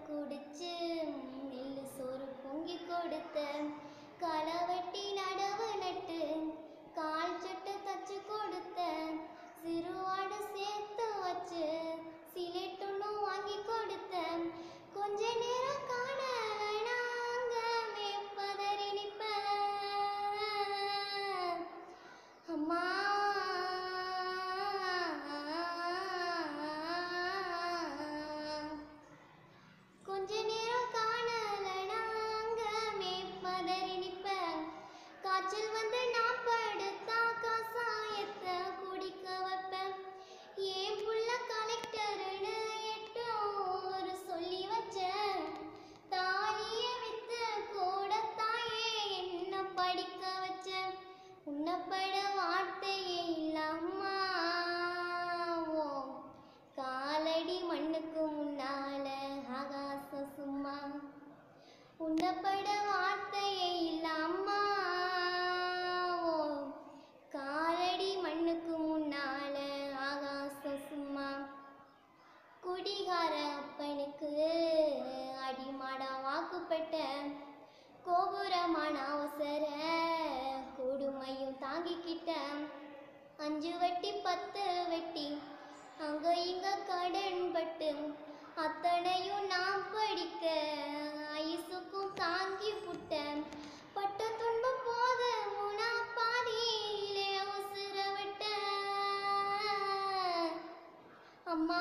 குடிச்சு நெல்லு சோறு பொங்கி கொடுத்த களவெட்டி நடவு நட்டு கால் சட்டை தச்சு கொடுத்த சிறுவாடு சேர்த்து வச்சு சிலேட்டொன்னும் வாங்கி கொடுத்த கொஞ்ச நேரம் காணல நாங்க மேப்பதறி நிப்ப அம்மா கொஞ்ச நேரம் காணல நாங்க மேப்பதறி நிப்ப காய்ச்சல் வந்து நான் படுத்தா கசாயத்தை குடிக்க வைப்பேன் ஏன் புள்ள கலெக்டர்னு எட்டோரு சொல்லி வச்ச தாலிய வித்து கூட தாயே என்ன படிக்க வச்ச உன்னப்பட வார்த்தையே இல்லம்மா ஓ காலடி மண்ணுக்கு முன்னால ஆகாசம் சும்மா உன்னப்பட வார்த்தையே இல்ல அம்மா ஓ காலடி மண்ணுக்கு முன்னால ஆகாசம் சும்மா குடிகார அப்பனுக்கு அடிமாடா வாக்குப்பட்ட கோபுரமான அவசர கொடுமையும் தாங்கிக்கிட்ட அஞ்சு வெட்டி பத்து வெட்டி அங்க இங்க கடன் பட்டு அத்தனையும் நான் படிக்க ஐசுக்கும் தாங்கி புட்டேன் பட்ட துன்பம் போத முனா பாதியிலே உசுர விட்ட அம்மா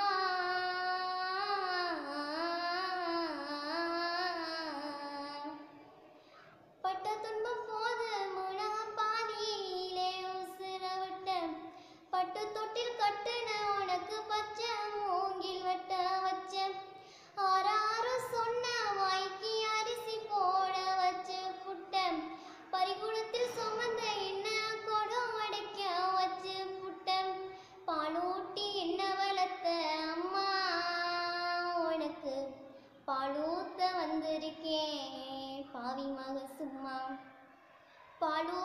பட்ட துன்பம் போது முனா பாதியிலே உசுர விட்ட பட்டு தொட்டில் கட்டுன உனக்கு பச்சை மூங்கில் வெட்ட வச்ச ஆறாறு சொன்ன வாய்க்கு அரிசி போட வச்சு புட்ட பரிகுளத்தில் சுமந்த என்ன கொடம் அடைக்க வச்சு புட்ட பாலூட்டி என்ன வளர்த்த அம்மா உனக்கு பாலூத்த வந்திருக்கேன் பாவி மக சும்மா பாலூ